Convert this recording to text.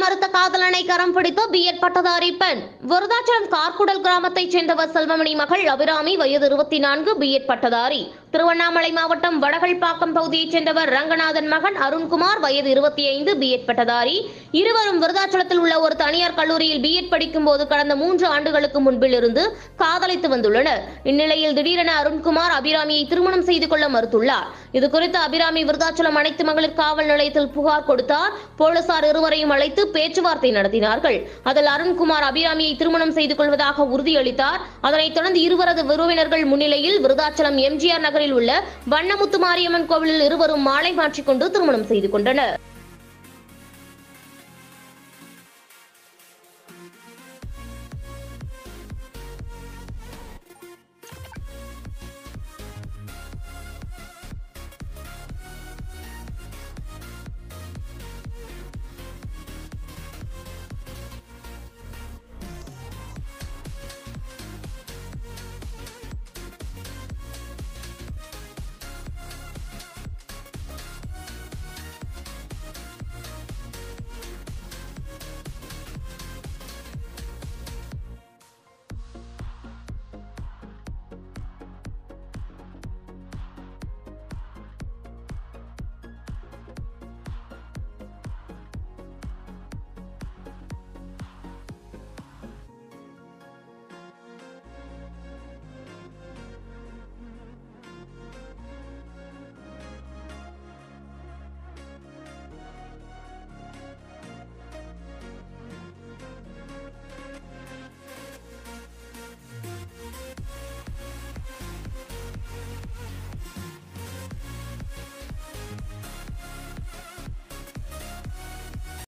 மறுத்த காதலனை கரம் பிடித்த பிஎட் பட்டதாரி பெண் விருதாச்சலம் கார்குடல் கிராமத்தைச் சேர்ந்தவர் செல்வமணி மகள் அபிராமி வயது இருபத்தி நான்கு பிஎட் பட்டதாரி திருவண்ணாமலை மாவட்டம் வடகல்பாக்கம் பகுதியைச் சேர்ந்தவர் ரங்கநாதன் மகன் அருண்குமார் வயது இருபத்தி ஐந்து பிஎட் பட்டதாரி இருவரும் விருதாச்சலத்தில் உள்ள ஒரு தனியார் கல்லூரியில் பிஎட் படிக்கும் போது கடந்த மூன்று ஆண்டுகளுக்கு முன்பில் இருந்து காதலித்து வந்துள்ளனர் இந்நிலையில் திடீரென அருண்குமார் அபிராமியை திருமணம் செய்து கொள்ள மறுத்துள்ளார் இது குறித்து அபிராமி விருதாச்சலம் அனைத்து மகளிர் காவல் நிலையத்தில் புகார் கொடுத்தார் போலீசார் இருவரையும் அழைத்து பேச்சுவார்த்தை நடத்தினார்கள் அதில் அருண்குமார் அபிராமியை திருமணம் செய்து கொள்வதாக உறுதியளித்தார் அதனைத் தொடர்ந்து இருவரது உறவினர்கள் முன்னிலையில் விருதாச்சலம் எம்ஜிஆர் நகரில் உள்ள வண்ணமுத்து மாரியம்மன் கோவிலில் இருவரும் மாலை மாற்றிக்கொண்டு திருமணம் செய்து கொண்டனர்